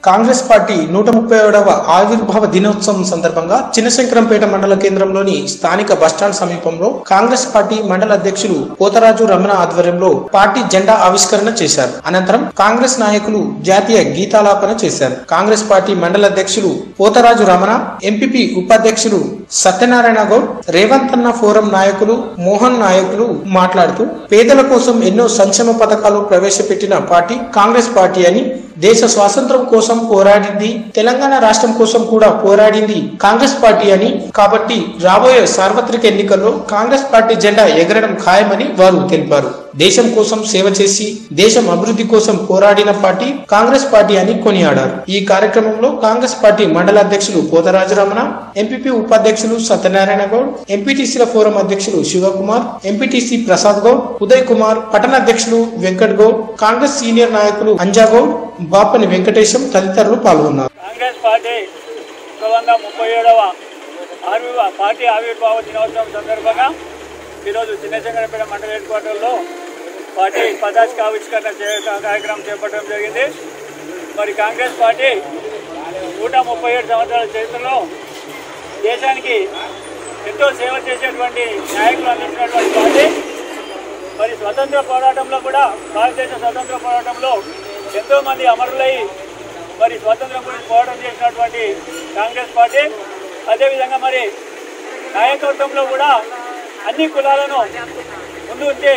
Congress party నూట ముప్పై ఏడవ ఆవిర్భావ దినోత్సవం సందర్భంగా చిన్నశంకరంపేట మండల కేంద్రంలోని స్థానిక బస్టాండ్ సమీపంలో కాంగ్రెస్ పార్టీ మండల అధ్యక్షులు పోతరాజు రమణ ఆధ్వర్యంలో పార్టీ జెండా ఆవిష్కరణ చేశారు అనంతరం కాంగ్రెస్ నాయకులు జాతీయ గీతాలాపన చేశారు కాంగ్రెస్ పార్టీ మండల అధ్యక్షులు పోతరాజు రమణ ఎంపీపీ ఉపాధ్యక్షులు సత్యనారాయణ గౌడ్ రేవంత్ అన్న ఫోరం నాయకులు మోహన్ నాయకులు మాట్లాడుతూ పేదల కోసం ఎన్నో సంక్షేమ పథకాలు ప్రవేశపెట్టిన పార్టీ కాంగ్రెస్ పార్టీ అని దేశ స్వాతంత్రం కోసం పోరాడింది తెలంగాణ రాష్ట్రం కోసం కూడా పోరాడింది కాంగ్రెస్ పార్టీ అని కాబట్టి రాబోయే సార్వత్రిక ఎన్నికల్లో కాంగ్రెస్ పార్టీ జెండా ఎగరడం ఖాయమని వారు తెలిపారు దేశం కోసం సేవ చేసి దేశం అభివృద్ధి కోసం పోరాడిన పార్టీ కాంగ్రెస్ పార్టీ అని కొనియాడారు ఈ కార్యక్రమంలో కాంగ్రెస్ పార్టీ మండల అధ్యక్షులు పోతరాజరమణ ఎంపీపీ ఉపాధ్యక్షులు సత్యనారాయణ గౌడ్ ఎంపీటీసీల ఫోరం అధ్యక్షులు శివకుమార్ ఎంపీటీసీ ప్రసాద్ గౌడ్ ఉదయ్ కుమార్ పట్టణ అధ్యక్షులు వెంకట్ గౌడ్ కాంగ్రెస్ సీనియర్ నాయకులు అంజా గౌడ్ బాపని వెంకటేశం తదితరులు పాల్గొన్నారు కాంగ్రెస్ పార్టీ ఒక వంద ముప్పై ఏడవ ఆవిర్భావ పార్టీ ఆవిర్భావ దినోత్సవం సందర్భంగా ఈరోజు చిన్నచంగరపేట మండల హెడ్ క్వార్టర్లో పార్టీ పతాక ఆవిష్కరణ చే- కార్యక్రమం చేపట్టడం జరిగింది మరి కాంగ్రెస్ పార్టీ నూట ముప్పై ఏడు సంవత్సరాల చరిత్రలో దేశానికి ఎంతో సేవ చేసేటువంటి నాయకులు అందించినటువంటి పార్టీ మరి స్వతంత్ర పోరాటంలో కూడా భారతదేశ స్వతంత్ర పోరాటంలో ఎంతో మంది అమరులై మరి స్వాతంత్రం గురించి పోరాటం చేసినటువంటి కాంగ్రెస్ పార్టీ అదేవిధంగా మరి నాయకత్వంలో కూడా అన్ని కులాలను ముందు ఉంచి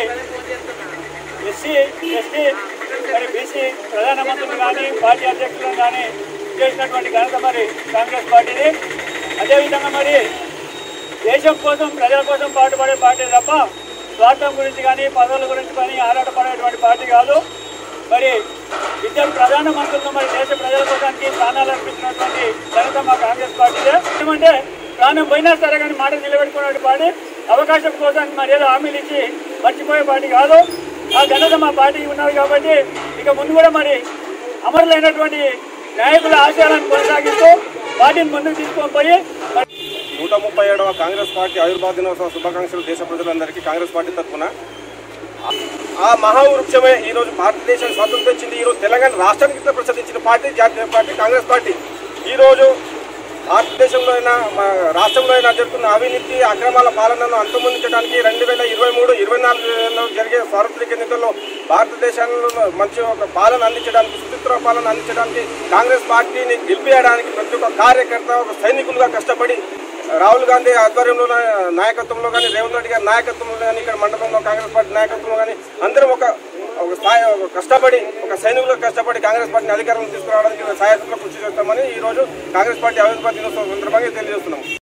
ఎస్సీ ఎస్టీ మరి బీసీ ప్రధానమంత్రులు కానీ పార్టీ అధ్యక్షులను కానీ చేసినటువంటి ఘనత మరి కాంగ్రెస్ పార్టీని అదేవిధంగా మరి దేశం కోసం ప్రజల కోసం పాటుపడే పార్టీ తప్ప స్వార్థం గురించి కానీ పదవుల గురించి కానీ ఆరాటపడేటువంటి పార్టీ కాదు మరి ఇద్దరు ప్రధానమంత్రులను మరి దేశ ప్రజల కోసానికి ప్రాణాలు అర్పించినటువంటి ఘనత మా కాంగ్రెస్ పార్టీదే ఏమంటే ప్రాణం పోయినా సరే కానీ మాట నిలబెట్టుకున్నటువంటి పార్టీ అవకాశం కోసం మరి ఏదో హామీలు ఇచ్చి మర్చిపోయే పార్టీ కాదు ఆ ఘనత మా పార్టీకి ఉన్నది కాబట్టి ఇక ముందు కూడా మరి అమరులైనటువంటి నాయకుల ఆశయాలను కొనసాగిస్తూ పార్టీని ముందుకు తీసుకొని పోయి మరి నూట ముప్పై ఏడవ కాంగ్రెస్ పార్టీ ఆవిర్భావ దినోత్సవ శుభాకాంక్షలు దేశ ప్రజలందరికీ కాంగ్రెస్ పార్టీ తరఫున ఆ మహావృక్షమే ఈ రోజు భారతదేశం స్వాతంత్రం వచ్చింది ఈ రోజు తెలంగాణ రాష్ట్రానికి ప్రసాదించిన పార్టీ జాతీయ పార్టీ కాంగ్రెస్ పార్టీ ఈ రోజు భారతదేశంలో అయినా మా రాష్ట్రంలో అయినా జరుగుతున్న అవినీతి అక్రమాల పాలనను అంతమొందించడానికి రెండు వేల ఇరవై మూడు ఇరవై నాలుగులో జరిగే సార్వత్రిక ఎన్నికల్లో భారతదేశంలో మంచి ఒక పాలన అందించడానికి సుచిత్ర పాలన అందించడానికి కాంగ్రెస్ పార్టీని గెలిపించడానికి ప్రతి ఒక్క కార్యకర్త ఒక సైనికులుగా కష్టపడి రాహుల్ గాంధీ ఆధ్వర్యంలో నాయకత్వంలో కానీ రేవంత్ రెడ్డి గారి నాయకత్వంలో కానీ ఇక్కడ మండలంలో కాంగ్రెస్ పార్టీ నాయకత్వంలో కానీ అందరం ఒక ఒక స్థాయి ఒక కష్టపడి ఒక సైనికులుగా కష్టపడి కాంగ్రెస్ పార్టీని అధికారంలో తీసుకురావడానికి సాయత్నంలో కృషి చేస్తామని ఈ రోజు కాంగ్రెస్ పార్టీ ఆవిర్భావ దినోత్సవం సందర్భంగా తెలియజేస్తున్నాం